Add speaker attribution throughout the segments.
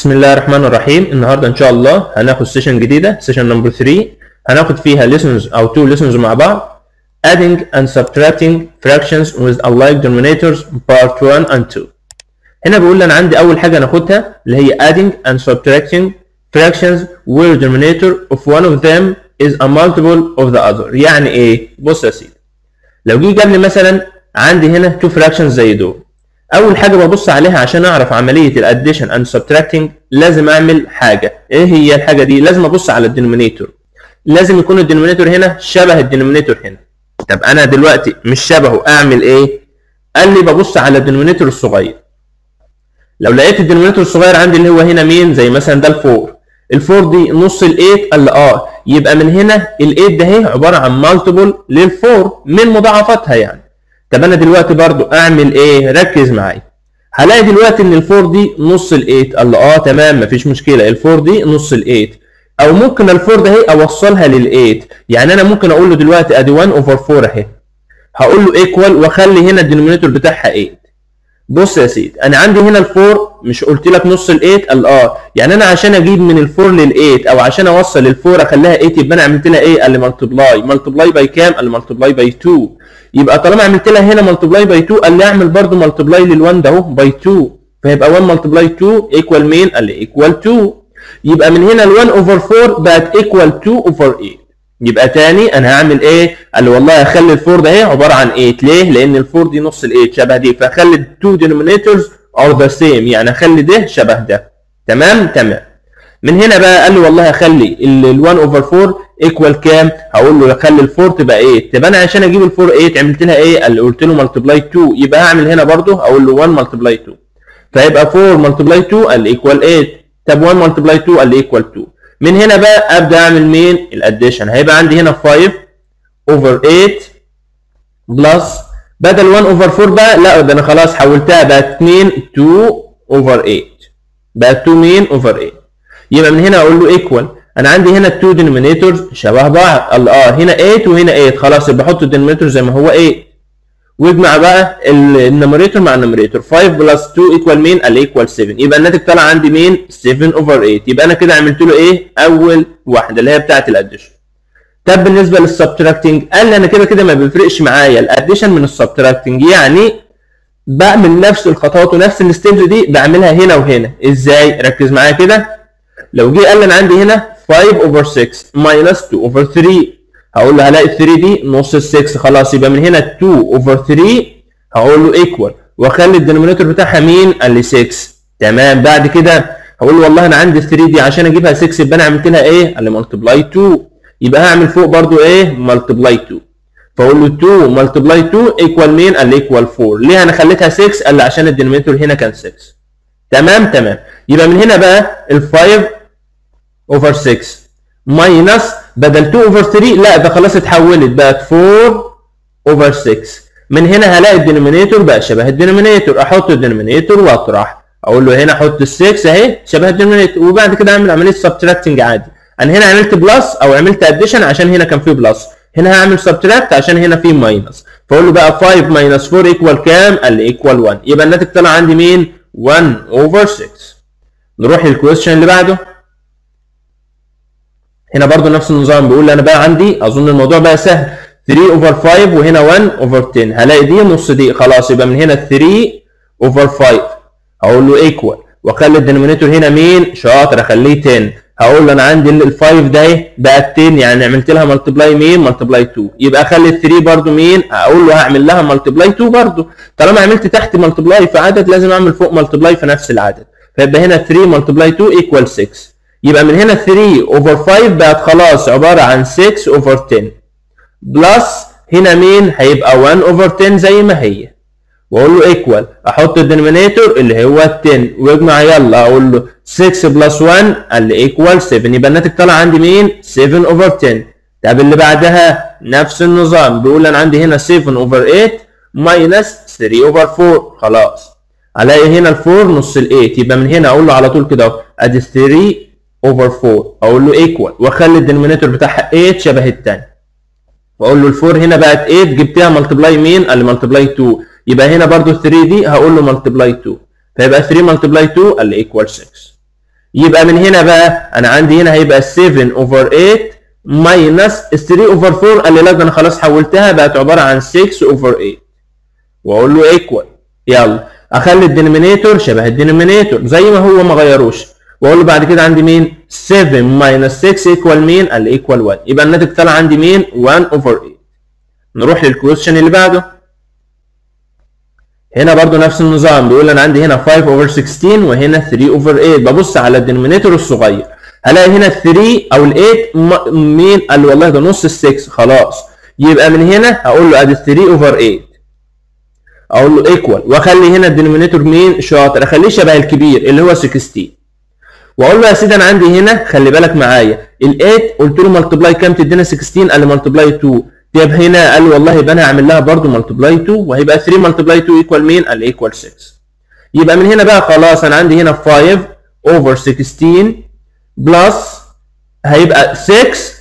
Speaker 1: بسم الله الرحمن الرحيم النهارده ان شاء الله هناخد سيشن جديده سيشن نمبر 3 هناخد فيها lessons او two lessons مع بعض adding and subtracting fractions with alike denominators part 1 and 2 هنا بيقول لي انا عندي اول حاجه ناخدها اللي هي adding and subtracting fractions where denominator of one of them is a multiple of the other يعني ايه بص يا سيدي لو جه جاب لي مثلا عندي هنا two fractions زي دول اول حاجه ببص عليها عشان اعرف عمليه الاديشن اند سبتراكتنج لازم اعمل حاجه ايه هي الحاجه دي لازم ابص على الدينومينيتور لازم يكون الدينومينيتور هنا شبه الدينومينيتور هنا طب انا دلوقتي مش شبهه اعمل ايه قال لي ببص على الدينومينيتور الصغير لو لقيت الدينومينيتور الصغير عندي اللي هو هنا مين زي مثلا ده الفور الفور دي نص الايت قال لي اه يبقى من هنا الايت ده اهي عباره عن مالتيبل للفور من مضاعفاتها يعني طب انا دلوقتي برضو اعمل ايه ركز معايا هلاقي دلوقتي ان الفور دي نص الايت قال له اه تمام مفيش مشكله الفور دي نص الايت او ممكن الفور ده اهي اوصلها للايت يعني انا ممكن اقول له دلوقتي ادي 1 اوفر 4 اهي هقول له ايكوال واخلي هنا الدينومينيتور بتاعها 8 بص يا سيدي انا عندي هنا الفور مش قلت لك نص الايت قال اه يعني انا عشان اجيب من الفور للايت او عشان اوصل الفور اخليها 8 يبقى انا عملت لها ايه قال لي ملتبلاي ملتبلاي باي كام قال لي ملتبلاي باي 2 يبقى طالما عملت لها هنا ملتبلاي باي 2 قال لي اعمل برضه ملتبلاي لل1 ده اهو باي 2 فيبقى 1 ملتبلاي 2 ايكوال مين قال لي ايكوال 2 يبقى من هنا ال1 اوفر 4 بقت ايكوال 2 اوفر 8 يبقى تاني انا هعمل ايه قال لي والله هخلي الفور ده اهي عباره عن 8 ليه لان الفور دي نص ال8 شبه دي فاخلي التو denominators are the same يعني اخلي ده شبه ده تمام تمام من هنا بقى قال لي والله هخلي ال1 اوفر 4 ايكوال كام هقول له خلي ال4 تبقى 8 طب انا عشان اجيب ال4 8 عملت لها ايه قال لي قلت له ملتبلاي 2 يبقى هعمل هنا برضه اقول له 1 ملتبلاي 2 فيبقى 4 ملتبلاي 2 قال لي ايكوال 8 طب 1 ملتبلاي 2 قال لي ايكوال 2 من هنا بقى ابدا اعمل مين الاديشن هيبقى عندي هنا 5 اوفر 8 بلس بدل 1 اوفر 4 بقى لا ده انا خلاص حولتها بقت 2 2 اوفر 8 بقت 2 مين اوفر 8 يبقى من هنا اقول له ايكوال انا عندي هنا التو دينومينيتورز شبه بعض قال اه هنا 8 وهنا 8 خلاص يبقى احط الدينومينيتور زي ما هو 8 واجمع بقى النمريتور مع النمريتور 5 بلس 2 ايكوال مين؟ قال ايكوال 7 يبقى الناتج طلع عندي مين؟ 7 اوفر 8 يبقى انا كده عملت له ايه؟ اول واحده اللي هي بتاعه الاديشن طب بالنسبه للسبتراكتنج قال لي انا كده كده ما بيفرقش معايا الاديشن من السبتراكتنج يعني بعمل نفس الخطوات ونفس الستيبس دي بعملها هنا وهنا ازاي؟ ركز معايا كده لو جه قال لي انا عندي هنا 5 اوفر 6 ماينس 2 اوفر 3 هقول له هلاقي 3 دي نص ال 6 خلاص يبقى من هنا 2 اوفر 3 هقول له ايكوال واخلي الدينومينيتور بتاعها مين؟ قال لي 6 تمام بعد كده هقول له والله انا عندي 3 دي عشان اجيبها 6 يبقى انا عملت لها ايه؟ قال لي ملتبلاي 2 يبقى هعمل فوق برضو ايه؟ ملتبلاي 2 فاقول له 2 ملتبلاي 2 ايكوال مين؟ قال لي ايكوال 4 ليه انا خليتها 6؟ قال لي عشان الدينومينيتور هنا كان 6 تمام تمام يبقى من هنا بقى ال 5 اوفر 6 ماينس بدل 2 اوفر 3 لا ده خلاص اتحولت بقت 4 اوفر 6 من هنا هلاقي الدينومينيتور بقى شبه الدينومينيتور احط الدينومينيتور واطرح اقول له هنا احط ال 6 اهي شبه الدينومينيتور وبعد كده اعمل عمليه سبتراكتنج عادي انا هنا عملت بلس او عملت اديشن عشان هنا كان فيه بلس هنا هعمل سبتراكت عشان هنا فيه ماينس فاقول له بقى 5 ماينس 4 ايكوال كام؟ قال لي ايكوال 1 يبقى الناتج طلع عندي مين؟ 1 اوفر 6 نروح للكويستشن اللي بعده هنا برضو نفس النظام بيقول لي انا بقى عندي اظن الموضوع بقى سهل 3 اوفر 5 وهنا 1 اوفر 10 هلاقي دي نص دي خلاص يبقى من هنا 3 اوفر 5 هقول له ايكوال واخلي الدينومينيتور هنا مين شاطر اخليه 10 هقول له انا عندي ال 5 ده اهي بقت 10 يعني عملت لها ملتبلاي مين ملتبلاي 2 يبقى اخلي ال 3 برضو مين اقول له هعمل لها ملتبلاي 2 برضو طالما عملت تحت ملتبلاي في عدد لازم اعمل فوق ملتبلاي في نفس العدد فيبقى هنا 3 ملتبلاي 2 ايكوال 6 يبقى من هنا 3 اوفر 5 بقت خلاص عباره عن 6 اوفر 10 بلس هنا مين هيبقى 1 اوفر 10 زي ما هي واقول له ايكوال احط الدينومينيتور اللي هو 10 واجمع يلا اقول له 6 بلس 1 قال لي ايكوال 7 يبقى الناتج طلع عندي مين 7 اوفر 10 طب اللي بعدها نفس النظام بيقول انا عندي هنا 7 اوفر 8 ماينس 3 اوفر 4 خلاص الاقي هنا ال 4 نص ال 8 يبقى من هنا اقول له على طول كده اهو ادي 3 اوفر 4 اقول له ايكوال واخلي الدينومينيتور بتاعها 8 شبه الثاني واقول له ال 4 هنا بقت 8 جبتها ملتبلاي مين؟ قال لي ملتبلاي 2 يبقى هنا برضو 3 دي هقول له ملتبلاي 2 فيبقى 3 ملتبلاي 2 قال لي ايكوال 6 يبقى من هنا بقى انا عندي هنا هيبقى 7 اوفر 8 ماينس 3 اوفر 4 قال لي لا ده انا خلاص حولتها بقت عباره عن 6 اوفر 8 واقول له ايكوال يلا اخلي الدينومينيتور شبه الدينومينيتور زي ما هو ما غيروش واقول له بعد كده عندي مين 7 ماينس 6 ايكوال مين قال لي ايكوال 1 يبقى الناتج طلع عندي مين 1 اوفر 8 نروح للكويشن اللي بعده هنا برضو نفس النظام بيقول انا عندي هنا 5 اوفر 16 وهنا 3 اوفر 8 ببص على الدينومينيتور الصغير هلاقي هنا 3 او ال 8 مين قال لي والله ده نص ال 6 خلاص يبقى من هنا هقول له ادي 3 اوفر 8 اقول له ايكوال واخلي هنا الدينومينيتور مين شاطر اخليه شبه الكبير اللي هو 16 واقول له يا سيدي انا عندي هنا خلي بالك معايا ال 8 قلت له ملتبلاي كام تدينا 16 قال لي ملتبلاي 2 طب هنا قال لي والله يبقى انا هعمل لها برضه ملتبلاي 2 وهيبقى 3 ملتبلاي 2 ايكوال مين؟ قال ايكوال 6 يبقى من هنا بقى خلاص انا عندي هنا 5 اوفر 16 بلس هيبقى 6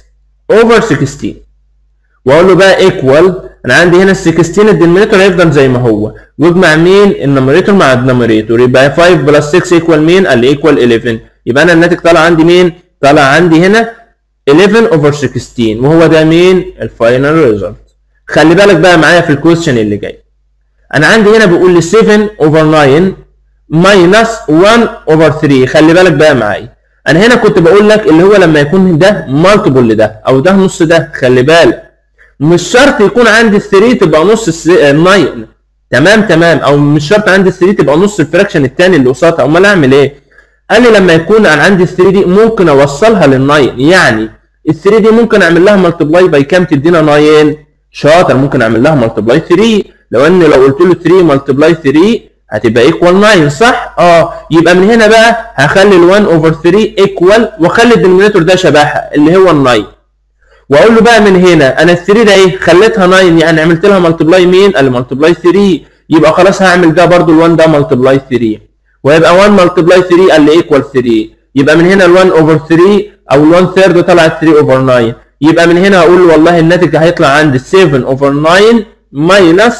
Speaker 1: اوفر 16 واقول له بقى ايكوال انا عندي هنا ال 16 الدينومينيتور هيفضل زي ما هو واجمع مين النوميريتور مع الدينوميريتور يبقى 5 بلس 6 ايكوال مين؟ قال ايكوال 11 يبقى انا الناتج طالع عندي مين؟ طالع عندي هنا 11 اوفر 16 وهو ده مين الفاينل ريزلت خلي بالك بقى معايا في الكويستشن اللي جاي انا عندي هنا بيقول لي 7 اوفر 9 ماينس 1 اوفر 3 خلي بالك بقى معايا انا هنا كنت بقول لك اللي هو لما يكون ده مالتيبل لده او ده نص ده خلي بالك مش شرط يكون عندي ال 3 تبقى نص ال 9 تمام تمام او مش شرط عندي ال 3 تبقى نص الفراكشن الثاني اللي قصادها امال اعمل ايه قال لي لما يكون انا عندي ال 3 دي ممكن اوصلها لل 9 يعني ال 3 دي ممكن اعمل لها ملتبلاي باي كام تدينا 9 شاطر ممكن اعمل لها ملتبلاي 3 لو ان لو قلت له 3 ملتبلاي 3 هتبقى ايكوال 9 صح؟ اه يبقى من هنا بقى هخلي ال 1 اوفر 3 ايكوال واخلي الدينومينيتور ده شبهها اللي هو ال 9 واقول له بقى من هنا انا ال 3 ده ايه؟ خليتها 9 يعني عملت لها ملتبلاي مين؟ قال ملتبلاي 3 يبقى خلاص هعمل ده برضو ال 1 ده ملتبلاي 3 ويبقى 1 ملتبلاي 3 قال لي ايكوال 3 يبقى من هنا ال 1 اوفر 3 او ال 1 ثيرد طلعت 3 اوفر 9 يبقى من هنا اقول والله الناتج هيطلع عندي 7 اوفر 9 ماينس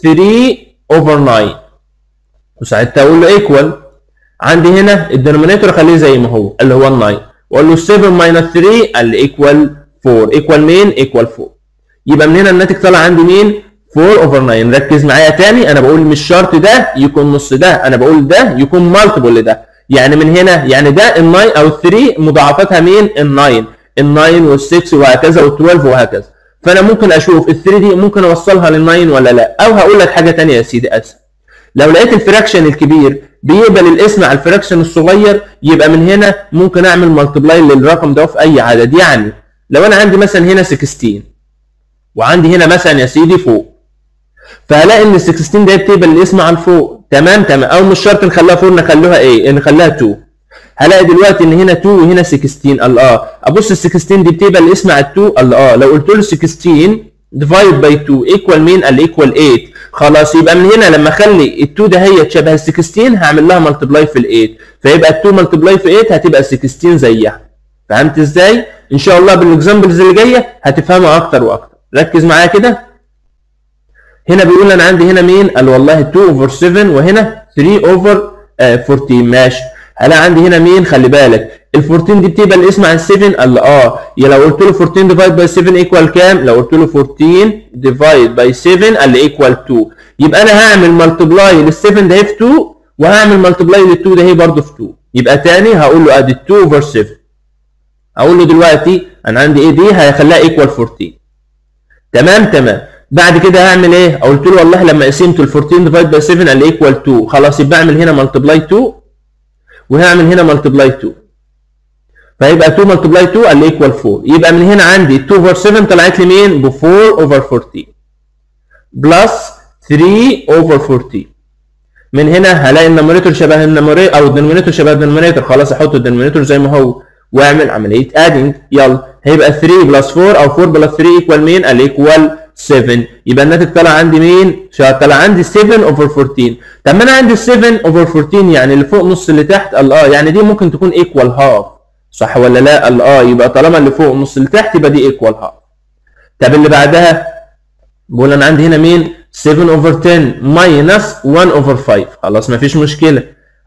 Speaker 1: 3 اوفر 9 وساعتها اقول له ايكوال عندي هنا الدينومينيتور اخليه زي ما هو اللي هو ال 9 واقول له 7 ماينس 3 قال لي ايكوال 4 ايكوال مين؟ ايكوال 4 يبقى من هنا الناتج طلع عندي مين؟ 4 اوفر 9 ركز معايا تاني انا بقول مش شرط ده يكون نص ده انا بقول ده يكون مالتيبل لده يعني من هنا يعني ده ال 9 او ال 3 مضاعفتها مين؟ ال 9 ال 9 وال 6 وهكذا وال 12 وهكذا فانا ممكن اشوف ال 3 دي ممكن اوصلها لل 9 ولا لا او هقول لك حاجه ثانيه يا سيدي اسف لو لقيت الفراكشن الكبير بيقبل الاسم على الفراكشن الصغير يبقى من هنا ممكن اعمل ملتبلاي للرقم ده في اي عدد يعني لو انا عندي مثلا هنا 16 وعندي هنا مثلا يا سيدي فوق فهلاقي ان ال 16 ده بتقبل الاسم على الفوق تمام تمام او مش شرط نخليها فوق نخليها ايه نخليها 2 هلاقي دلوقتي ان هنا 2 وهنا 16 قال اه ابص ال 16 دي بتقبل الاسم على 2 قال اه لو قلت له 16 ديفايد باي 2 ايكوال مين قال ايكوال 8 خلاص يبقى من هنا لما اخلي ال 2 ده هي تشبه ال 16 هعمل لها ملتبلاي في ال 8 فيبقى ال 2 ملتبلاي في 8 هتبقى 16 زيها فهمت ازاي؟ ان شاء الله بالاكزامبلز اللي جايه هتفهمها اكتر واكتر ركز معايا كده هنا بيقول انا عندي هنا مين؟ قال والله 2 اوفر 7 وهنا 3 اوفر 14 ماشي هلاقي عندي هنا مين؟ خلي بالك ال 14 دي بتبقى الاسم عن 7 قال اه يا لو قلت له 14 ديفايد باي 7 ايكوال كام؟ لو قلت له 14 ديفايد باي 7 قال لي ايكوال 2 يبقى انا هعمل ملتبلاي لل 7 ده في 2 وهعمل ملتبلاي لل 2 ده هي برضه في 2 يبقى تاني هقول له ادي 2 اوفر 7 اقول له دلوقتي انا عندي ايه دي هيخليها ايكوال 14 تمام تمام بعد كده هعمل ايه؟ قلت له والله لما قسمت ال 14 ديفايد باي 7 قال لي ايكوال 2 خلاص يبقى اعمل هنا ملتبلاي 2 وهعمل هنا ملتبلاي 2 فيبقى 2 ملتبلاي 2 قال لي ايكوال 4 يبقى من هنا عندي 2 اوفر 7 طلعت لي مين؟ ب 4 اوفر 14 بلس 3 اوفر 14 من هنا هلاقي النوميريتور شبه النوميريتور او الدينومينيتور شبه الدينومينيتور خلاص احط الدينومينيتور زي ما هو واعمل عمليه ادنج يلا هيبقى 3 بلس 4 او 4 بلس 3 ايكوال مين؟ قال ايكوال 7 يبقى الناتج طلع عندي مين؟ طلع عندي 7 اوفر 14 طب ما انا عندي 7 اوفر 14 يعني اللي فوق نص اللي تحت قال اه يعني دي ممكن تكون ايكوال هاف صح ولا لا؟ قال اه يبقى طالما اللي فوق نص اللي تحت يبقى دي ايكوال هاف طب اللي بعدها بقول انا عندي هنا مين؟ 7 اوفر 10 ماينس 1 اوفر 5 خلاص مفيش مشكله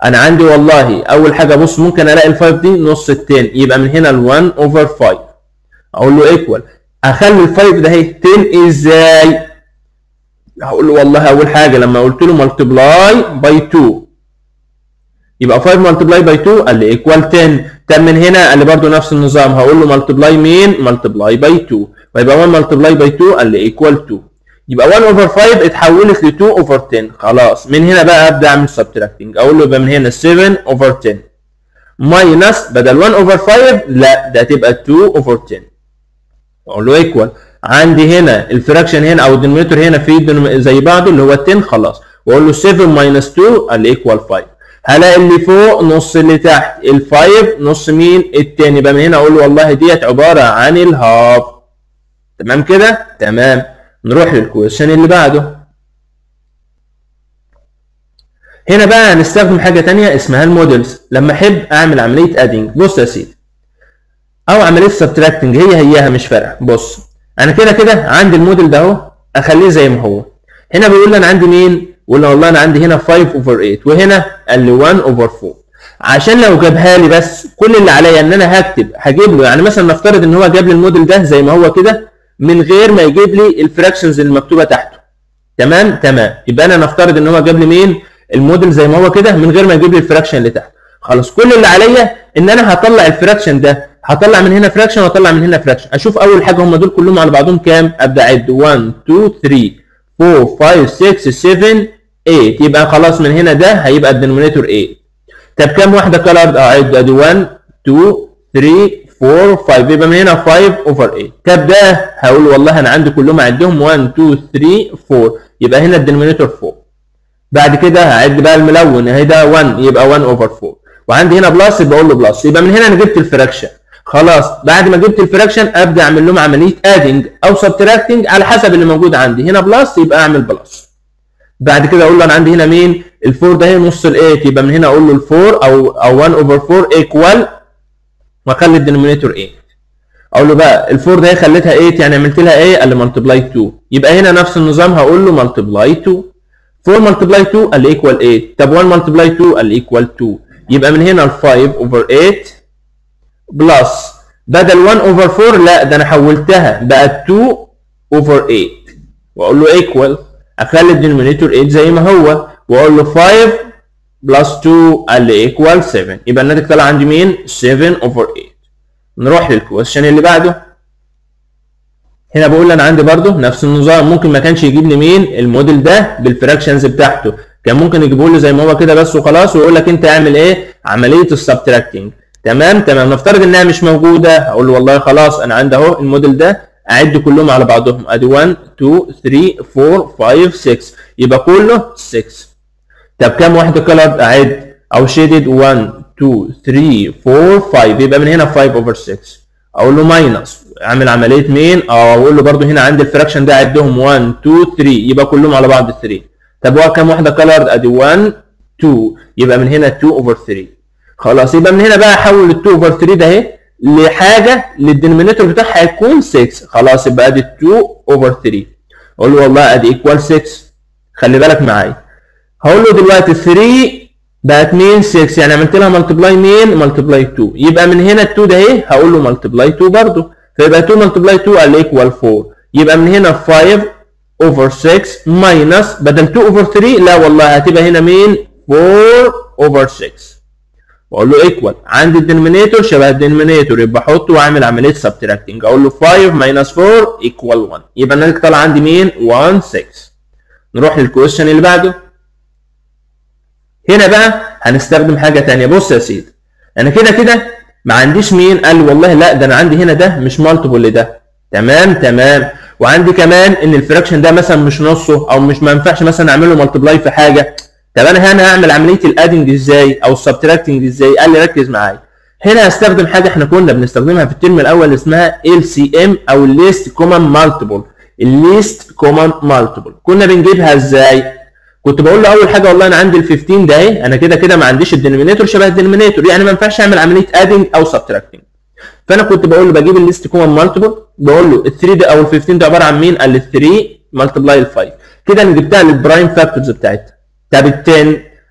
Speaker 1: انا عندي والله اول حاجه بص ممكن الاقي ال 5 دي نص ال 10 يبقى من هنا ال 1 اوفر 5 اقول له ايكوال اخلي ال 5 ده اهي 10 ازاي هقول له والله اول حاجه لما قلت له ملتبلاي باي 2 يبقى 5 ملتبلاي باي 2 قال لي ايكوال 10 طب من هنا قال لي برده نفس النظام هقول له ملتبلاي مين ملتبلاي باي 2 ويبقى 1 ملتبلاي باي 2 قال لي ايكوال 2 يبقى 1 اوفر 5 اتحولت ل 2 اوفر 10 خلاص من هنا بقى ابدا اعمل سبتراكتنج اقول له يبقى من هنا 7 اوفر 10 ماينس بدل 1 اوفر 5 لا ده هتبقى 2 اوفر 10 اقول له ايكوال عندي هنا الفراكشن هنا او الدينومينيتور هنا في زي بعضه اللي هو 10 خلاص واقول له 7 ماينس 2 قال لي ايكوال 5 هلاقي اللي فوق نص اللي تحت ال 5 نص مين التاني يبقى من هنا اقول له والله ديت عباره عن الهاف تمام كده تمام نروح للكويشن اللي بعده هنا بقى هنستخدم حاجه تانية اسمها المودلز لما احب اعمل عمليه ادنج بص يا سيدي او عمليه سبتراكتنج هي هياها مش فارقه بص انا كده كده عندي الموديل ده اهو اخليه زي ما هو هنا بيقول لي انا عندي مين بقول له والله انا عندي هنا 5 اوفر 8 وهنا قال لي 1 اوفر 4 عشان لو جابها لي بس كل اللي عليا ان انا هكتب هجيب له يعني مثلا نفترض ان هو جاب لي الموديل ده زي ما هو كده من غير ما يجيب لي الفراكشنز المكتوبه تحته تمام تمام يبقى انا نفترض ان هو جاب لي مين الموديل زي ما هو كده من غير ما يجيب لي الفراكشن اللي تحت خلاص كل اللي عليا ان انا هطلع الفراكشن ده هطلع من هنا فراكشن واطلع من هنا فراكشن اشوف اول حاجه هم دول كلهم على بعضهم كام ابدا اعد 1 2 3 4 5 6 7 8 يبقى خلاص من هنا ده هيبقى الدينومينيتور 8 طب كام واحده كلر اعد ادي 1 2 3 4 5 يبقى من هنا 5 اوفر 8 طب ده هقول والله انا عندي كلهم اعدهم 1 2 3 4 يبقى هنا الدينومينيتور 4 بعد كده هعد بقى الملون اهي ده 1 يبقى 1 اوفر 4 وعندي هنا بلس يبقى اقول له بلس يبقى من هنا انا جبت الفراكشن خلاص بعد ما جبت الفراكشن ابدا اعمل لهم عمليه ادنج او سبتراكتنج على حسب اللي موجود عندي هنا بلس يبقى اعمل بلس بعد كده اقول له انا عندي هنا مين ال4 ده هي نص ال8 يبقى من هنا اقول له ال4 او او 1 اوفر 4 ايكوال واخلي الدينومينيتور 8 اقول له بقى ال4 ده هي خليتها 8 يعني عملت لها ايه قال لي ملتبلاي 2 يبقى هنا نفس النظام هقول له ملتبلاي 2 4 ملتبلاي 2 قال لي ايكوال 8 طب 1 ملتبلاي 2 قال لي ايكوال 2 يبقى من هنا ال 5 اوفر 8 بلس بدل 1 اوفر 4 لا ده انا حولتها بقت 2 اوفر 8 واقول له ايكوال اخلي الدينومينيتور 8 زي ما هو واقول له 5 بلس 2 قال لي ايكوال 7 يبقى الناتج طلع عندي مين 7 اوفر 8 نروح للكويشن اللي بعده هنا بقول انا عندي برده نفس النظام ممكن ما كانش يجيب لي مين الموديل ده بالفراكشنز بتاعته كان ممكن يجيبه لي زي ما هو كده بس وخلاص ويقول لك انت اعمل ايه عمليه السبتراكتنج تمام تمام نفترض انها مش موجوده اقول له والله خلاص انا عندي اهو الموديل ده اعد كلهم على بعضهم ادي 1 2 3 4 5 6 يبقى كله 6 طب كام واحده كلر اعد او شيدد 1 2 3 4 5 يبقى من هنا 5 اوفر 6 اقول له ماينس اعمل عمليه مين او اقول له برده هنا عندي الفراكشن ده اعدهم 1 2 3 يبقى كلهم على بعض 3 طب هو كام واحده كلر ادي 1 2 يبقى من هنا 2 اوفر 3 خلاص يبقى من هنا بقى احول ال 2 اوفر 3 ده اهي لحاجه للدينومينيتور بتاعها هيكون 6 خلاص يبقى ادي 2 اوفر 3 اقول له والله ادي ايكوال 6 خلي بالك معايا هقول له دلوقتي 3 بقت مين 6 يعني عملت لها ملتبلاي مين ملتبلاي 2 يبقى من هنا ال 2 ده اهي هقول له ملتبلاي 2 برضه فيبقى 2 ملتبلاي 2 قال ايكوال 4 يبقى من هنا 5 اوفر 6 ماينس بدل 2 اوفر 3 لا والله هتبقى هنا مين 4 اوفر 6 واقول له ايكوال عندي الدينومينيتور شبه الدينومينيتور يبقى احطه واعمل عمليه سبتراكتنج اقول له 5 ماينس 4 ايكوال 1 يبقى الناتج طلع عندي مين 1 6 نروح للكويشن اللي بعده هنا بقى هنستخدم حاجه ثانيه بص يا سيدي انا كده كده ما عنديش مين قال والله لا ده انا عندي هنا ده مش مالتيبل لده تمام تمام وعندي كمان ان الفراكشن ده مثلا مش نصه او مش ما ينفعش مثلا اعمل له مالتبلاي في حاجه طب انا هنا هعمل عمليه الادنج ازاي او السبتراكتنج ازاي قال لي ركز معايا هنا هستخدم حاجه احنا كنا بنستخدمها في الترم الاول اسمها ال سي ام او الليست كومن مالتيبل الليست كومن مالتيبل كنا بنجيبها ازاي كنت بقول له اول حاجه والله انا عندي ال 15 ده اهي انا كده كده ما عنديش الدينومينيتور شبه الدينومينيتور يعني ما ينفعش اعمل عمليه ادنج او سبتراكتنج فانا كنت بقول له بجيب الليست كومن مالتيبل بقول له ال 3 ده او ال 15 ده عباره عن مين قال لي 3 ملتبلاي ال 5 كده انا جبتها للبرايم فاكتورز بتاعتها طب ال 10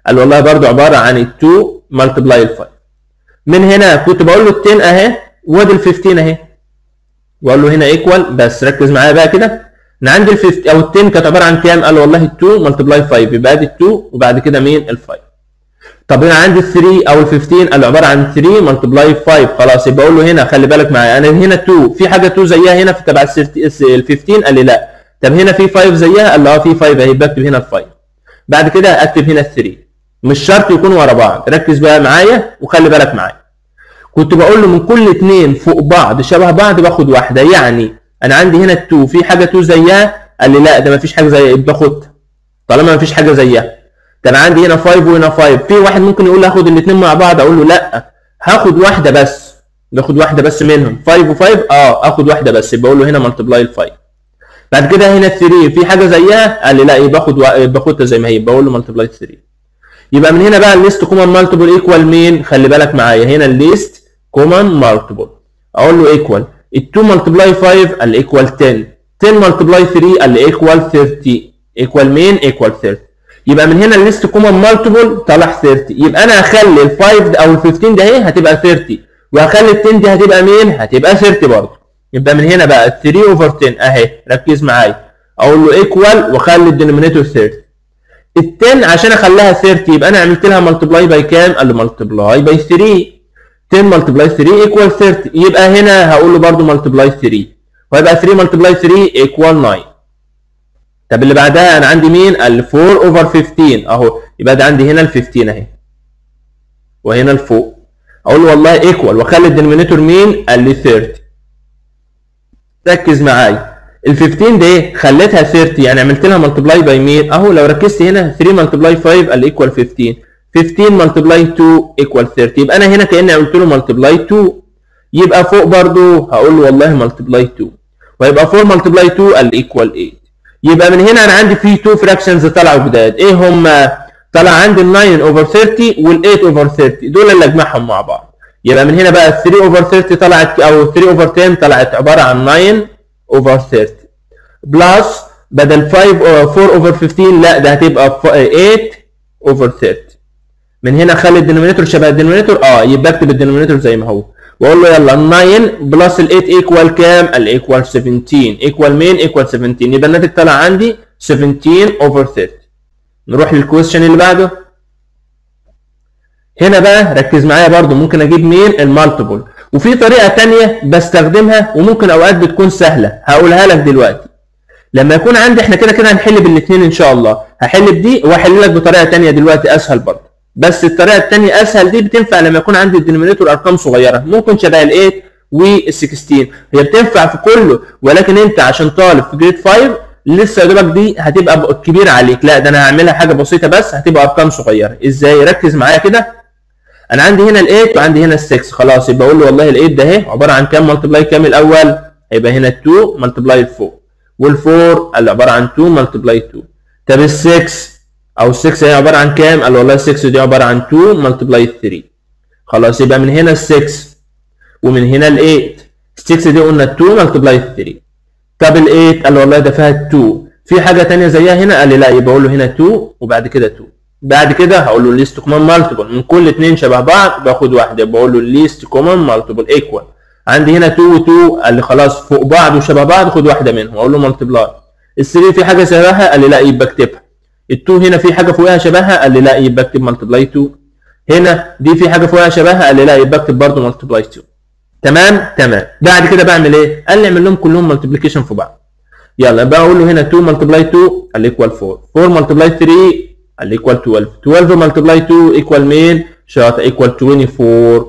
Speaker 1: قال والله برضو عباره عن ال 2 ملتبلاي ال 5 من هنا كنت بقول له ال 10 اهي وادي ال 15 اهي واقول له هنا ايكوال بس ركز معايا بقى كده انا عندي ال 50 او ال 10 كانت عباره عن كام؟ قال والله ال 2 ملتبلاي 5 يبقى ادي ال 2 وبعد كده مين؟ ال 5 طب هنا عندي ال 3 او ال 15 قال عباره عن 3 ملتبلاي 5 خلاص يبقى اقول له هنا خلي بالك معايا انا هنا 2 في حاجه 2 زيها هنا في تبع ال 15 قال لي لا طب هنا في 5 زيها قال له اه في 5 اهي بكتب هنا ال 5 بعد كده اكتب هنا ال 3 مش شرط يكونوا ورا بعض ركز بقى معايا وخلي بالك معايا كنت بقول له من كل اثنين فوق بعض شبه بعض باخد واحده يعني انا عندي هنا ال2 في حاجه 2 زيها قال لي لا ده مفيش حاجه زيها يبقى خدها طالما مفيش حاجه زيها ده انا عندي هنا 5 وهنا 5 في واحد ممكن يقول لي هاخد الاثنين مع بعض اقول له لا هاخد واحده بس باخد واحده بس منهم 5 و5 اه اخد واحده بس يبقى اقول له هنا ملتبلاي ال 5 بعد كده هنا 3 في حاجه زيها قال لي لا يبقى اخد باخدها زي ما هي يبقى اقول له ملتبلاي 3 يبقى من هنا بقى الليست كومن مالتيبل ايكوال مين خلي بالك معايا هنا الليست كومن مالتيبل اقول له ايكوال ال 2 ملتبلاي 5 قال ايكوال 10 10 ملتبلاي 3 قال ايكوال 30 ايكوال مين ايكوال 30 يبقى من هنا الليست كومن مالتيبل طلع 30 يبقى انا هخلي ال 5 او ال 15 ده اهي هتبقى 30 وهخلي ال 10 دي هتبقى مين هتبقى 30 برضه يبقى من هنا بقى 3 اوفر 10 اهي ركز معايا اقول له ايكوال واخلي الدينومينيتور 30 ال 10 عشان اخليها 30 يبقى انا عملت لها ملتبلاي باي كام؟ قال لي ملتبلاي باي 3 10 ملتبلاي 3 ايكوال 30 يبقى هنا هقول له برده ملتبلاي 3 وهيبقى 3 ملتبلاي 3 ايكوال 9 طب اللي بعدها انا عندي مين؟ قال لي 4 اوفر 15 اهو يبقى ده عندي هنا ال 15 اهي وهنا الفوق اقول له والله ايكوال واخلي الدينومينيتور مين؟ قال لي 30 ركز معايا ال 15 دي خليتها 30 يعني عملت لها ملتبلاي باي مين اهو لو ركزت هنا 3 ملتبلاي 5 قال ايكوال 15 15 ملتبلاي 2 ايكوال 30 يبقى انا هنا كاني قلت له ملتبلاي 2 يبقى فوق برضو هقول له والله ملتبلاي 2 ويبقى 4 ملتبلاي 2 قال ايكوال 8 يبقى من هنا انا عندي في 2 فراكشنز طلعوا جداد ايه هم طلع عندي ال 9 اوفر 30 وال 8 اوفر 30 دول اللي اجمعهم مع بعض يبقى من هنا بقى 3 اوفر 30 طلعت او 3 اوفر 10 طلعت عباره عن 9 اوفر 30 بلس بدل 5 4 اوفر 15 لا ده هتبقى 8 اوفر 30 من هنا خلي الدينومينيتور شبه الدينومينيتور اه يبقى اكتب الدينومينيتور زي ما هو واقول له يلا 9 بلس ال 8 ايكوال كام؟ قال ايكوال 17 ايكوال مين؟ ايكوال 17 يبقى الناتج طلع عندي 17 اوفر 30 نروح للكويستشن اللي بعده هنا بقى ركز معايا برضو ممكن اجيب مين؟ المالتيبل وفي طريقه ثانيه بستخدمها وممكن اوقات بتكون سهله هقولها لك دلوقتي لما يكون عندي احنا كده كده هنحل بالاثنين ان شاء الله هحل بدي واحل لك بطريقه ثانيه دلوقتي اسهل برضه بس الطريقه الثانيه اسهل دي بتنفع لما يكون عندي الدينومينيتور ارقام صغيره ممكن شبه ال 8 وال 16 هي بتنفع في كله ولكن انت عشان طالب في جريد 5 لسه يا دوبك دي هتبقى كبيره عليك لا ده انا هعملها حاجه بسيطه بس هتبقى ارقام صغيره ازاي ركز معايا كده انا عندي هنا ال 8 وعندي هنا ال 6 خلاص يبقى اقول له والله ال 8 ده اهي عباره عن كام ملتبلاي كام الاول هيبقى هنا 2 ملتبلاي ال 4 وال 4 اللي عباره عن 2 ملتبلاي 2 طب ال 6 او ال 6 هي عباره عن كام قال والله ال 6 دي عباره عن 2 ملتبلاي 3 خلاص يبقى من هنا ال 6 ومن هنا ال 8 6 دي قلنا 2 ملتبلاي 3 طب ال 8 قال والله ده فيها 2 في حاجه ثانيه زيها هنا قال لي لا يبقى اقول له هنا 2 وبعد كده 2 بعد كده هقول له ليست كومن مالتيبل من كل اثنين شبه بعض باخد واحده بقول له ليست كومن مالتيبل ايكوال عندي هنا 2 و2 قال لي خلاص فوق بعض وشبه بعض خد واحده منهم اقول له مالتيبلاي ال 3 في حاجه شبهها قال لي لا يبقى اكتبها ال 2 هنا في حاجه فوقها شبهها قال لي لا يبقى اكتب مالتيبلاي 2 هنا دي في حاجه فوقها شبهها قال لي لا يبقى اكتب برضه مالتيبلاي 2 تمام تمام بعد كده بعمل ايه قال لي اعمل لهم كلهم مالتيبليكيشن في بعض يلا بقى اقول له هنا 2 ملتبلاي 2 قال لي ايكوال 4 4 ملتبلاي 3 قال لي ايكوال 12 12 ملتبلاي 2 ايكوال مين شاطر ايكوال 24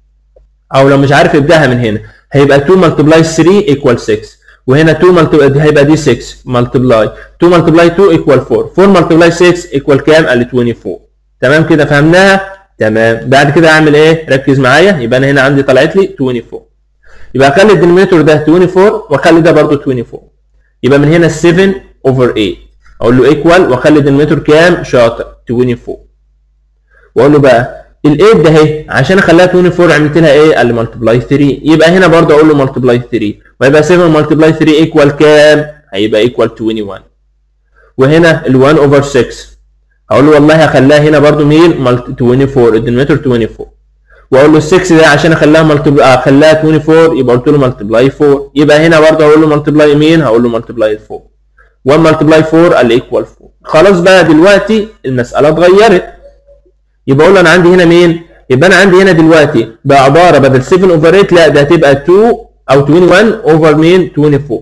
Speaker 1: او لو مش عارف ابداها من هنا هيبقى 2 ملتبلاي 3 ايكوال 6 وهنا 2 ملتبلاي هيبقى دي 6 ملتبلاي 2 ملتبلاي 2 ايكوال 4 4 ملتبلاي 6 ايكوال كام قال لي 24 تمام كده فهمناها تمام بعد كده اعمل ايه ركز معايا يبقى انا هنا عندي طلعت لي 24 يبقى اخلي الدينومينيتور ده 24 واخلي ده برضه 24 يبقى من هنا 7 اوفر 8 اقول له ايكوال واخلي الدينومينيتور كام شاطر 24 واقول له بقى ال 8 ده اهي عشان اخليها 24 عملت لها ايه قال لي ملتبلاي 3 يبقى هنا برضه اقول له ملتبلاي 3 ويبقى 7 ملتبلاي 3 ايكوال كام هيبقى ايكوال 21 وهنا ال 1 اوفر 6 هقول له والله هخليها هنا برضو مين 24 الدينومينيتور 24 واقول له ال 6 ده عشان اخليها ملتبل اخليها 24 يبقى قلت له ملتبلاي 4 يبقى هنا برضه هقول له ملتبلاي مين هقول له ملتبلاي 4 1 ملتبلاي 4 قال ايكوال 4 خلاص بقى دلوقتي المساله اتغيرت يبقى اقول له انا عندي هنا مين يبقى انا عندي هنا دلوقتي بقى عباره بدل 7 اوفر 8 لا ده هتبقى 2 او 21 اوفر مين 24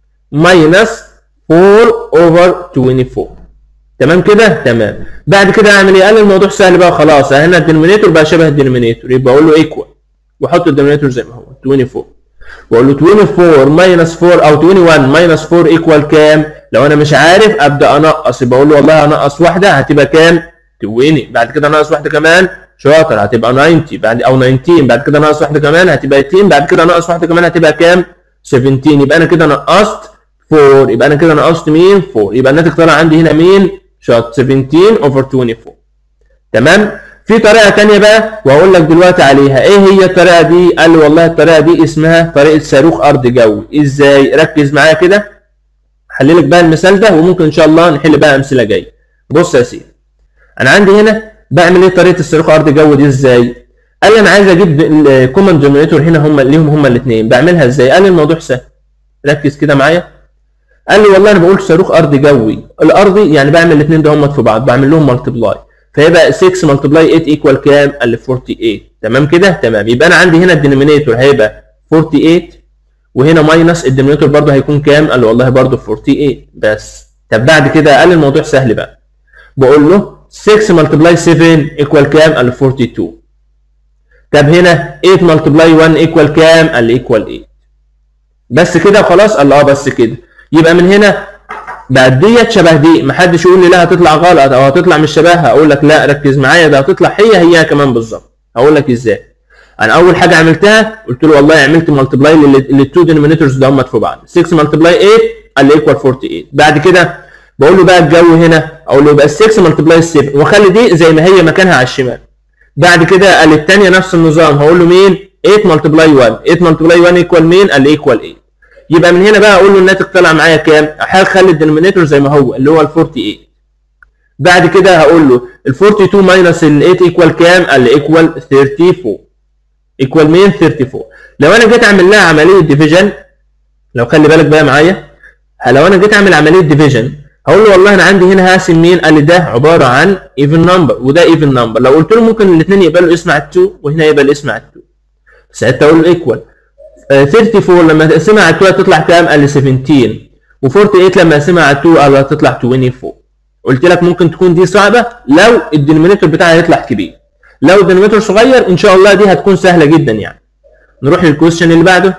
Speaker 1: ماينس 4 اوفر 24 تمام كده تمام بعد كده اعمل ايه قال الموضوع سهل بقى خلاص هنا الدينومينيتور بقى شبه الدينومينيتور يبقى اقول له ايكوال واحط الدينومينيتور زي ما هو 24 واقول له 24 ماينس 4 او 21 ماينس 4 ايكوال كام لو انا مش عارف ابدا انقص يبقى اقول له والله هنقص واحده هتبقى كام 20 بعد كده ناقص واحده كمان شاطر هتبقى 90 بعد او 19 بعد كده ناقص واحده كمان هتبقى 18 بعد كده ناقص واحده كمان هتبقى كام 17 يبقى انا كده نقصت 4 يبقى انا كده نقصت مين 4 يبقى الناتج طلع عندي هنا مين شوت 17 اوفر 24 تمام في طريقه ثانيه بقى وهقول لك دلوقتي عليها ايه هي الطريقه دي قال لي والله الطريقه دي اسمها طريقه صاروخ ارض جوي ازاي ركز معايا كده هحللك بقى المثال ده وممكن ان شاء الله نحل بقى امثله جايه بص يا سيدي انا عندي هنا بعمل ايه طريقه الصاروخ ارض جوي دي ازاي قال لي انا عايز اجيب الكومن دينومينيتور هنا هم ليهم هم الاثنين بعملها ازاي قال لي الموضوع سهل ركز كده معايا قال لي والله انا بقول صاروخ ارضي جوي الارضي يعني بعمل الاثنين ده هم في بعض بعمل لهم ملتبلاي فيبقى 6 ملتبلاي 8 ايكوال كام؟ قال لي 48 تمام كده؟ تمام يبقى انا عندي هنا الدينومينيتور هيبقى 48 وهنا ماينس الدينومينيتور برضه هيكون كام؟ قال لي والله برضه 48 بس طب بعد كده قال لي الموضوع سهل بقى بقول له 6 ملتبلاي 7 ايكوال كام؟ قال لي 42 طب هنا 8 ملتبلاي 1 ايكوال كام؟ قال لي ايكوال 8 بس كده خلاص؟ قال اه بس كده يبقى من هنا بقت ديت شبه دي محدش يقول لي لا هتطلع غلط او هتطلع مش شبهها اقول لك لا ركز معايا ده هتطلع هي هي كمان بالظبط هقول لك ازاي انا اول حاجه عملتها قلت له والله عملت ملتبلاي للتو دينومينيتورز ده هم في بعض 6 ملتبلاي 8 قال لي ايكوال 48 بعد كده بقول له بقى الجو هنا اقول له يبقى 6 ملتبلاي 7 واخلي دي زي ما هي مكانها على الشمال بعد كده قال الثانيه نفس النظام هقول له مين 8 ملتبلاي 1 8 ملتبلاي 1 ايكوال مين قال لي ايكوال 8 يبقى من هنا بقى اقول له الناتج طلع معايا كام؟ هخلي الدينومينيتور زي ما هو اللي هو ال 48 بعد كده هقول له ال 42 ماينس ال 8 ايكوال كام؟ قال لي ايكوال 34 ايكوال مين؟ 34 لو انا جيت اعمل لها عمليه ديفيجن لو خلي بالك بقى معايا لو انا جيت اعمل عمليه ديفيجن هقول له والله انا عندي هنا هقسم مين؟ قال لي ده عباره عن ايفن نمبر وده ايفن نمبر لو قلت له ممكن الاثنين يقبلوا اسم على 2 وهنا يقبل اسم على 2 ساعتها اقول له ايكوال 34 لما تقسمها على 2 هتطلع كام؟ قال لي 17 و48 لما اقسمها على 2 قال هتطلع 24 قلت لك ممكن تكون دي صعبه لو الدينومينيتور بتاعها هيطلع كبير لو الدينومينيتور صغير ان شاء الله دي هتكون سهله جدا يعني نروح للكويشن اللي بعده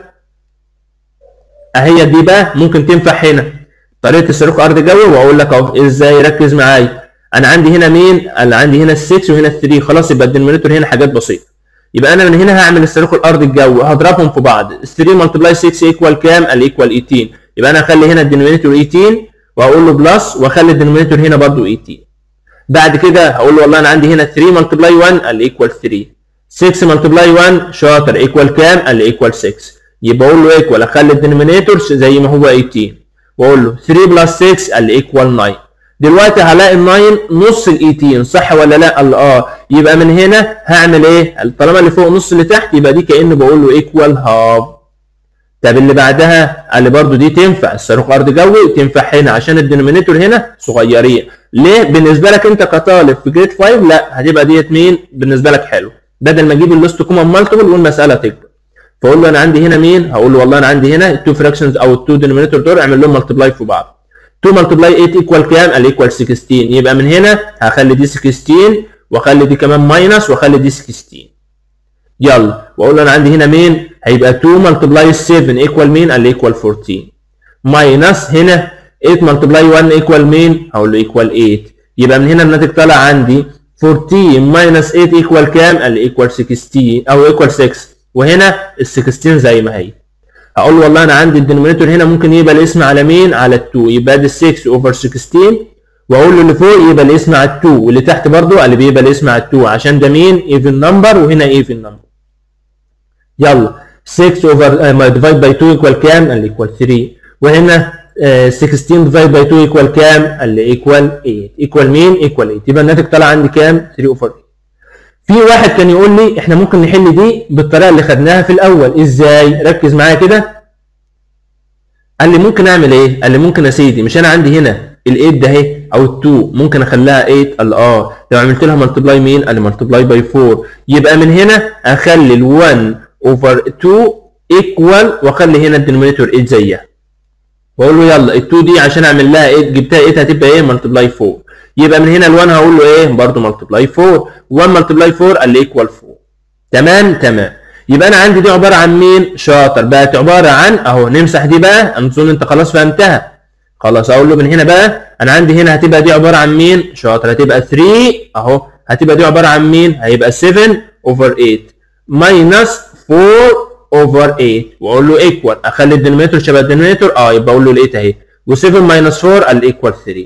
Speaker 1: اهي دي بقى ممكن تنفع هنا طريقه الصاروخ ارض جوي واقول لك اهو ازاي ركز معايا انا عندي هنا مين؟ اللي عندي هنا ال 6 وهنا ال 3 خلاص يبقى الدينومينيتور هنا حاجات بسيطه يبقى انا من هنا هعمل الصاروخ الارضي الجوي هضربهم في بعض 3 ملتبلاي 6 ايكوال كام؟ قال ايكوال 18 يبقى انا هخلي هنا الدينومينيتور 18 واقول له بلس واخلي الدينومينيتور هنا برضو 18 بعد كده هقول له والله انا عندي هنا 3 ملتبلاي 1 قال ايكوال 3 6 ملتبلاي 1 شاطر ايكوال كام؟ قال ايكوال 6 يبقى اقول له ايكوال اخلي الدينومينيتور زي ما هو 18 واقول له 3 بلس 6 قال ايكوال 9 دلوقتي هلاقي ال 9 نص ال 18 صح ولا لا؟ قال اه يبقى من هنا هعمل ايه؟ طالما اللي فوق نص اللي تحت يبقى دي كانه بقول له ايكوال هاف طب اللي بعدها قال لي برضه دي تنفع الصاروخ ارض جوي تنفع هنا عشان الدينومينيتور هنا صغيرين ليه؟ بالنسبه لك انت كطالب في جريد 5 لا هتبقى ديت مين؟ بالنسبه لك حلو بدل ما اجيب اللوست كومن مالتيبل والمساله تكبر فاقول له انا عندي هنا مين؟ هقول له والله انا عندي هنا التو فراكشنز او التو دينومينيتور دول اعمل لهم ملتبلاي في بعض 2 ملتبلاي 8 ايكوال كام؟ قال ايكوال 16 يبقى من هنا هخلي دي 16 واخلي دي كمان ماينس واخلي دي 16 يلا واقول له انا عندي هنا مين؟ هيبقى 2 ملتبلاي 7 ايكوال مين؟ قال ايكوال 14 ماينس هنا 8 ملتبلاي 1 ايكوال مين؟ هقول له ايكوال 8 يبقى من هنا الناتج طالع عندي 14 ماينس 8 ايكوال كام؟ قال ايكوال 16 او ايكوال 6 وهنا ال 16 زي ما هي هقول له والله انا عندي الدينومينيتور هنا ممكن يبقى الاسم على مين؟ على ال 2 يبقى دي 6 اوفر 16 واقول له اللي فوق يبقى الاسم على ال 2 واللي تحت برضه قال بيبقى الاسم على ال 2 عشان ده مين؟ ايفن نمبر وهنا ايفن نمبر. يلا 6 اوفر ديفايد باي 2 ايكوال كام؟ قال ايكوال 3 وهنا آه، 16 ديفايد باي 2 ايكوال كام؟ قال لي ايكوال 8 ايكوال مين؟ ايكوال 8 يبقى الناتج طلع عندي كام؟ 3 اوفر 8 في واحد كان يقول لي احنا ممكن نحل دي بالطريقه اللي خدناها في الاول ازاي؟ ركز معايا كده قال لي ممكن اعمل ايه؟ قال لي ممكن يا سيدي مش انا عندي هنا ال8 ده اهي او ال2 ممكن اخليها 8 قال اه لو عملت لها ملتبلاي مين؟ قال لي ملتبلاي باي 4 يبقى من هنا اخلي ال1 اوفر 2 ايكوال واخلي هنا الدينومينيتور 8 زيها واقول له يلا ال2 دي عشان اعمل لها 8 جبتها 8 هتبقى ايه؟ ملتبلاي 4 يبقى من هنا ال1 هقول له ايه؟ برضه ملتبلاي 4 1 ملتبلاي 4 قال لي ايكوال 4 تمام تمام يبقى انا عندي دي عباره عن مين؟ شاطر بقت عباره عن اهو نمسح دي بقى اظن انت خلاص فهمتها خلاص اقول له من هنا بقى انا عندي هنا هتبقى دي عباره عن مين؟ شاطر هتبقى 3 اهو هتبقى دي عباره عن مين؟ هيبقى 7 اوفر 8 ماينس 4 اوفر 8 واقول له ايكوال اخلي الدينومينيتور شبه الدينومينيتور اه يبقى اقول له ال 8 اهي و7 ماينس 4 قال ايكوال 3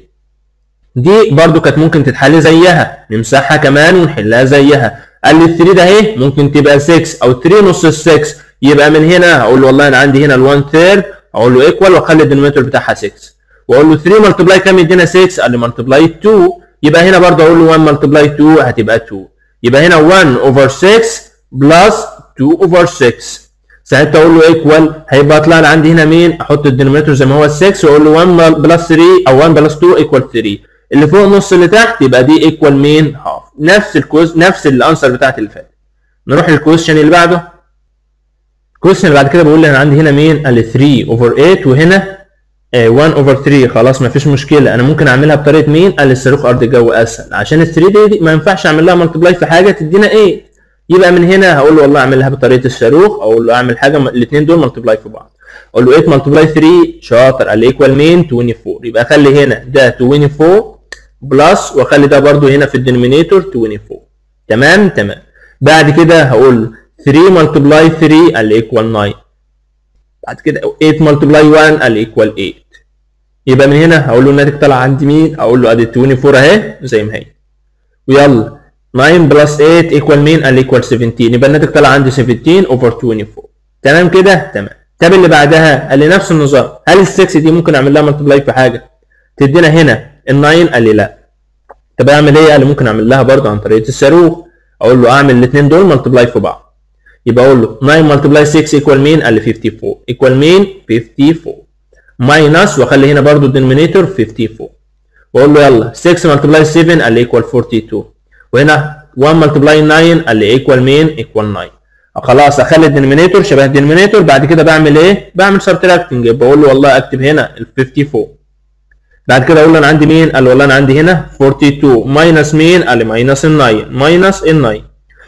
Speaker 1: دي برضو كانت ممكن تتحل زيها نمسحها كمان ونحلها زيها قال لي ال 3 ده اهي ممكن تبقى 6 او 3 نص ال 6 يبقى من هنا هقول له والله انا عندي هنا ال 1 ثيرد اقول له ايكوال واخلي الدينومينيتور بتاعها 6 واقول له 3 ملتبلاي كام يدينا 6 قال لي ملتبلاي 2 يبقى هنا برضه اقول له 1 ملتبلاي 2 هتبقى 2 يبقى هنا 1 اوفر 6 بلس 2 اوفر 6 ساعتها اقول له ايكوال هيبقى طلع لي عندي هنا مين احط الدينومينيتور زي ما هو 6 واقول له 1 بلس 3 او 1 بلس 2 ايكوال 3 اللي فوق النص اللي تحت يبقى دي ايكوال مين هاف نفس الكوز نفس الانسر بتاعت اللي فاتت نروح للكويشن اللي بعده الكويشن اللي بعد كده بقول لي انا عندي هنا مين قال لي 3 اوفر 8 وهنا آه، 1 اوفر 3 خلاص ما فيش مشكله انا ممكن اعملها بطريقه مين قال لي الصاروخ ارض الجو اسهل عشان ال 3 دي, دي ما ينفعش اعمل لها ملتبلاي في حاجه تدينا 8 يبقى من هنا هقول له والله اعملها بطريقه الصاروخ او اقول له اعمل حاجه الاثنين دول ملتبلاي في بعض اقول له 8 ملتبلاي 3 شاطر قال لي ايكوال مين 24 يبقى اخلي هنا ده 24 بلس واخلي ده برضو هنا في الدينومينيتور 24 تمام تمام بعد كده هقول 3 ملتبلاي 3 قال لي ايكوال 9 بعد كده 8 ملتبلاي 1 قال لي ايكوال 8 يبقى من هنا هقول له الناتج طلع عندي مين اقول له ادي 24 اهي زي ما هي ويلا 9 بلس 8 ايكوال مين قال لي ايكوال 17 يبقى الناتج طلع عندي 17 اوفر 24 تمام كده تمام طب اللي بعدها قال لي نفس النظام هل ال 6 دي ممكن اعمل لها ملتبلاي في حاجه تدينا هنا ال 9 قال لي لا طب اعمل ايه قال لي ممكن اعمل لها برضه عن طريقه الصاروخ اقول له اعمل الاثنين دول ملتبلاي في بعض يبقى اقول له 9 ملتبلاي 6 ايكوال مين قال لي 54 ايكوال مين 54 ماينس واخلي هنا برضه الدينومينيتور 54 واقول له يلا 6 ملتبلاي 7 قال لي ايكوال 42 وهنا 1 ملتبلاي 9 قال لي ايكوال مين ايكوال 9 خلاص اخلي الدينومينيتور شبه الدينومينيتور بعد كده بعمل ايه بعمل سبتراكتنج بقول له والله اكتب هنا ال 54 بعد كده اقول له انا عندي مين قال لي والله انا عندي هنا 42 ماينس مين قال لي ماينس ال 9 ماينس ال 9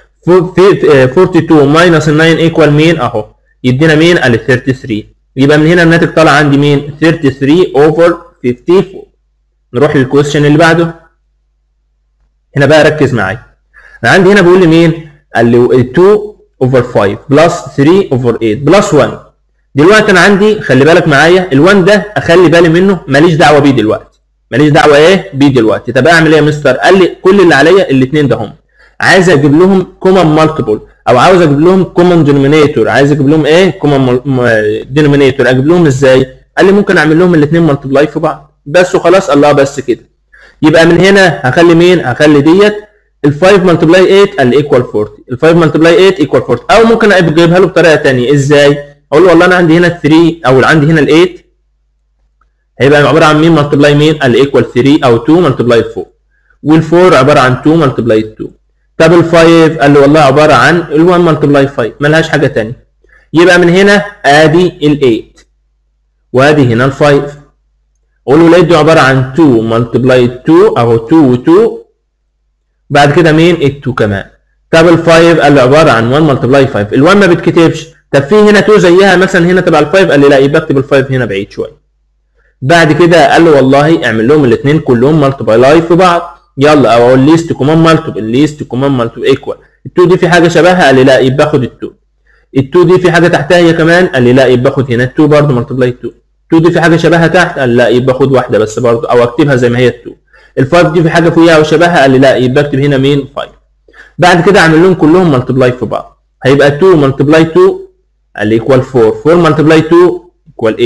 Speaker 1: 42 ماينس ال 9 ايكوال مين اهو يدينا مين قال لي 33 يبقى من هنا الناتج طالع عندي مين 33 اوفر 54 نروح للكويستشن اللي بعده هنا بقى ركز معايا انا عندي هنا بيقول لي مين قال لي 2 اوفر 5 بلس 3 اوفر 8 بلس 1 دلوقتي انا عندي خلي بالك معايا ال1 ده اخلي بالي منه ماليش دعوه بيه دلوقتي ماليش دعوه ايه بيه دلوقتي طب اعمل ايه يا مستر قال لي كل اللي عليا الاثنين ده هم عايز اجيب لهم كومن مالتيبل او عاوز اجيب لهم كومن دينومينيتور عايز اجيب لهم ايه كومن دينومينيتور اجيب لهم ازاي قال لي ممكن اعمل لهم الاثنين مالتيبلاي في بعض بس وخلاص الله بس كده يبقى من هنا هخلي مين هخلي ديت ال 5 ملتبلاي 8 قال ايكوال 40 ال 5 ملتبلاي 8 ايكوال 40 او ممكن اجيبها له بطريقه ثانيه ازاي اقول له والله انا عندي هنا 3 او عندي هنا ال 8 هيبقى عباره عن مين ملتبلاي مين قال ايكوال 3 او 2 ملتبلاي 4 وال 4 عباره عن 2 ملتبلاي 2 طب ال 5 قال له والله عباره عن ال 1 ملتبلاي 5 ملهاش حاجه ثانيه يبقى من هنا ادي ال 8 وادي هنا ال 5 اقول له ال 8 دي عباره عن 2 ملتبلاي 2 اهو 2 و 2 بعد كده مين ال 2 كمان طب ال 5 قال له عباره عن 1 ملتبلاي 5 ال 1 ما بتكتبش طب في هنا 2 زيها مثلا هنا تبع ال 5 قال لي لا يبقى اكتب ال 5 هنا بعيد شويه بعد كده قال له والله اعمل لهم الاثنين كلهم ملتبلاي في بعض يلا او اقول ليست كومان مالتيبل ليست كومان مالتيبل ايكوال ال2 دي في حاجه شبهها قال لي لا يبقى اخد ال2 ال2 دي في حاجه تحتها هي كمان قال لي لا يبقى اخد هنا ال2 برضه ملتبلاي 2 ال2 دي في حاجه شبهها تحت قال لا يبقى خد واحده بس برضه او اكتبها زي ما هي ال2 ال5 دي في حاجه فوقيها وشبهها قال لي لا يبقى اكتب هنا مين 5 بعد كده اعمل لهم كلهم ملتبلاي في بعض هيبقى 2 ملتبلاي 2 قال لي ايكوال 4 4 ملتبلاي 2 ايكوال 8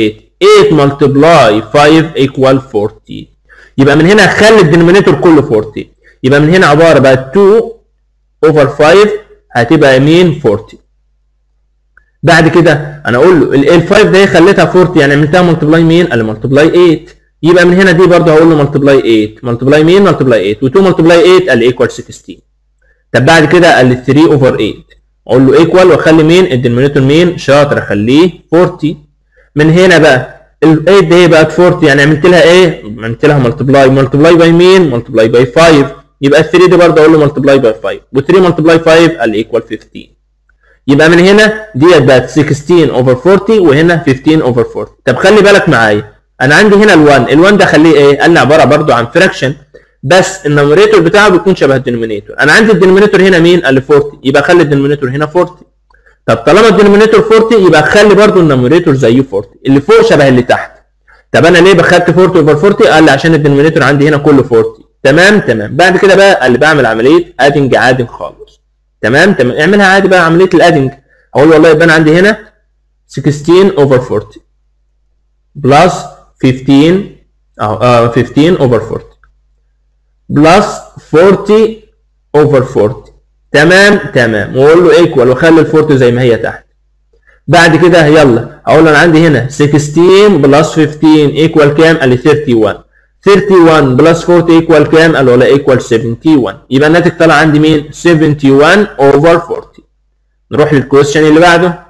Speaker 1: 8 multiply 5 equal 40 يبقى من هنا خلي الدينومينيتور كله 40 يبقى من هنا عباره بقت 2 over 5 هتبقى مين 40 بعد كده انا اقول له ال 5 ده خليتها 40 يعني عملتها ملتبلاي مين؟ قال لي ملتبلاي 8 يبقى من هنا دي برضه هقول له ملتبلاي 8 ملتبلاي مين؟ ملتبلاي 8 و2 ملتبلاي 8 قال لي ايكوال 16 طب بعد كده قال لي 3 اوفر 8 اقول له ايكوال واخلي مين؟ الدينومينيتور مين؟ شاطر اخليه 40 من هنا بقى ال 8 دي بقت 40 يعني عملت لها ايه؟ عملت لها ملتبلاي ملتبلاي باي مين؟ ملتبلاي باي 5 يبقى ال 3 دي برضه اقول له ملتبلاي باي 5 و3 ملتبلاي 5 قال لي ايكوال 15 يبقى من هنا ديت بقت 16 اوفر 40 وهنا 15 اوفر 40 طب خلي بالك معايا انا عندي هنا ال1 ال1 ده خليه ايه قال لي عباره برضو عن فراكشن بس النوميريتور بتاعه بيكون شبه الدينومينيتور انا عندي الدينومينيتور هنا مين قال لي 40 يبقى خلي الدينومينيتور هنا 40 طب طالما الدينومينيتور 40 يبقى خلي برضو النوميريتور زيه 40 اللي فوق شبه اللي تحت طب انا ليه بخدت 40 اوفر 40 قال لي عشان الدينومينيتور عندي هنا كله 40 تمام تمام بعد كده بقى اللي بعمل عمليه ادنج عادي خالص تمام تمام اعملها عادي بقى عمليه الادنج اقول والله يبقى انا عندي هنا 16 اوفر 40 بلس 15 اه 15 اوفر 40 بلس 40 اوفر 40 تمام تمام واقول له ايكوال واخلي ال 40 زي ما هي تحت بعد كده يلا اقول له انا عندي هنا 16 بلس 15 ايكوال كام؟ قال لي 31 31 بلس 40 ايكوال كام؟ قال ولا ايكوال 71 يبقى الناتج طلع عندي مين؟ 71 اوفر 40 نروح للكويستشن اللي بعده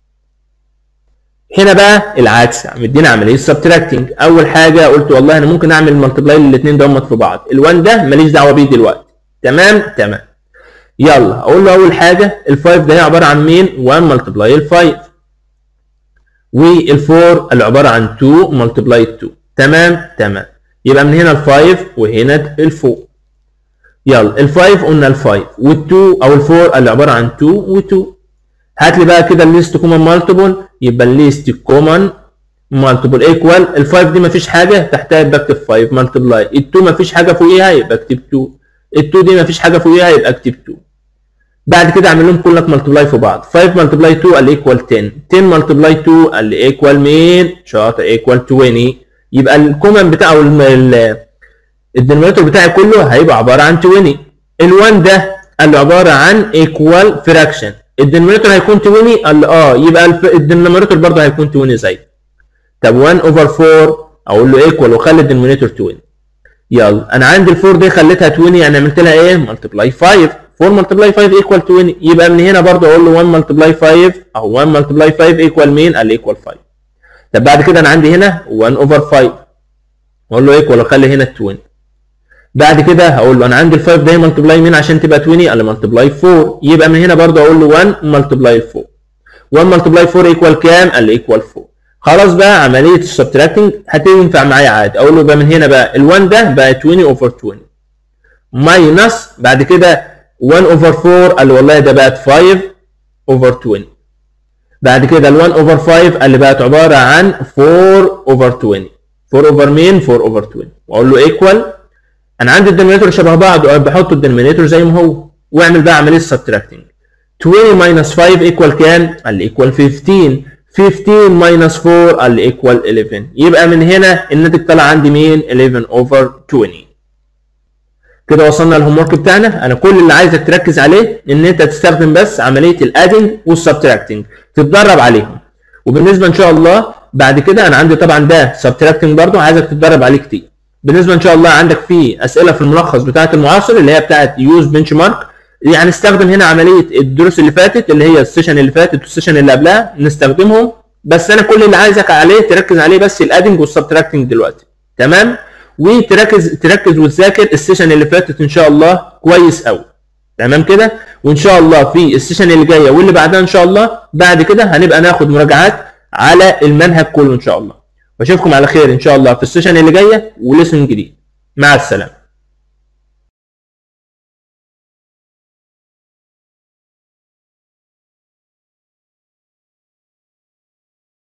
Speaker 1: هنا بقى العكس مدينا عمليه سبتراكتنج اول حاجه قلت والله انا ممكن اعمل ملتبلاي للاثنين دول في بعض ال1 ده ماليش دعوه بيه دلوقتي تمام تمام يلا اقول له اول حاجه ال5 ده هي عباره عن مين 1 ملتبلاي ال5 وال4 اللي عباره عن 2 ملتبلاي 2 تمام تمام يبقى من هنا ال5 وهنا ال4 يلا ال5 قلنا ال5 وال2 او ال4 اللي عباره عن 2 و2 هات لي بقى كده الليست كومن مالتيبل يبقى الليست كومن مالتيبل ايكوال ال5 دي مفيش حاجه تحتها يبقى اكتب 5 مالتيبلاي ال2 مفيش حاجه فوقيها يبقى اكتب 2 ال2 دي مفيش حاجه فوقيها يبقى اكتب 2 بعد كده اعمل لهم كلك مالتيبلاي في بعض 5 مالتيبلاي 2 قال ايكوال 10 10 مالتيبلاي 2 قال ايكوال مين شاطر ايكوال 20 يبقى الكومن بتاع او الدينومينيتور بتاعي كله هيبقى عباره عن 20 ال1 ده قال له عباره عن ايكوال فراكشن الدينومينيتور هيكون 20 قال له اه يبقى الدينومينيتور برضه هيكون 20 زي طب 1 اوفر 4 اقول له ايكوال واخلي الدينومينيتور 20 يلا انا عندي ال4 دي خليتها 20 يعني عملت لها ايه ملتبلاي 5 4 ملتبلاي 5 ايكوال 20 يبقى من هنا برضه اقول له 1 ملتبلاي 5 او 1 ملتبلاي 5 ايكوال مين قال ايكوال 5 طب بعد كده انا عندي هنا 1 اوفر 5 اقول له ايكوال واخلي هنا 20 بعد كده هقول له انا عندي ال5 ده ملتبلاي مين عشان تبقى 20 قال لي ملتبلاي 4 يبقى من هنا برضه اقول له 1 ملتبلاي 4 1 ملتبلاي 4 ايكوال كام؟ قال لي ايكوال 4 خلاص بقى عمليه السبتراكتنج هتنفع معايا عادي اقول له بقى من هنا بقى ال1 ده بقى 20 اوفر 20 ماينس بعد كده 1 اوفر 4 قال لي والله ده بقت 5 اوفر 20 بعد كده ال1 اوفر 5 قال لي بقت عباره عن 4 اوفر 20 4 اوفر مين 4 اوفر 20 واقول له ايكوال انا عندي الدينومينيتور شبه بعض بحط الدينومينيتور زي ما هو واعمل بقى عمليه سبتراكتنج 20 ماينس 5 ايكوال كام؟ قال لي ايكوال 15 15 ماينس 4 قال لي ايكوال 11 يبقى من هنا الناتج طلع عندي مين؟ 11 اوفر 20 كده وصلنا للهوم ورك بتاعنا انا كل اللي عايزك تركز عليه ان انت تستخدم بس عمليه الادنج والسبتراكتنج تتدرب عليهم وبالنسبه ان شاء الله بعد كده انا عندي طبعا ده سبتراكتنج برضو عايزك تتدرب عليه كتير بالنسبه ان شاء الله عندك في اسئله في الملخص بتاعه المعاصر اللي هي بتاعه يوز بنش مارك يعني استخدم هنا عمليه الدروس اللي فاتت اللي هي السيشن اللي فاتت والسيشن اللي قبلها نستخدمهم بس انا كل اللي عايزك عليه تركز عليه بس الادنج والسبتراكتنج دلوقتي تمام وتركز تركز وتذاكر السيشن اللي فاتت ان شاء الله كويس قوي تمام كده وان شاء الله في السيشن اللي جايه واللي بعدها ان شاء الله بعد كده هنبقى ناخد مراجعات على المنهج كله ان شاء الله واشوفكم على خير ان شاء الله في السيشن اللي جايه ولسن جديد مع السلامه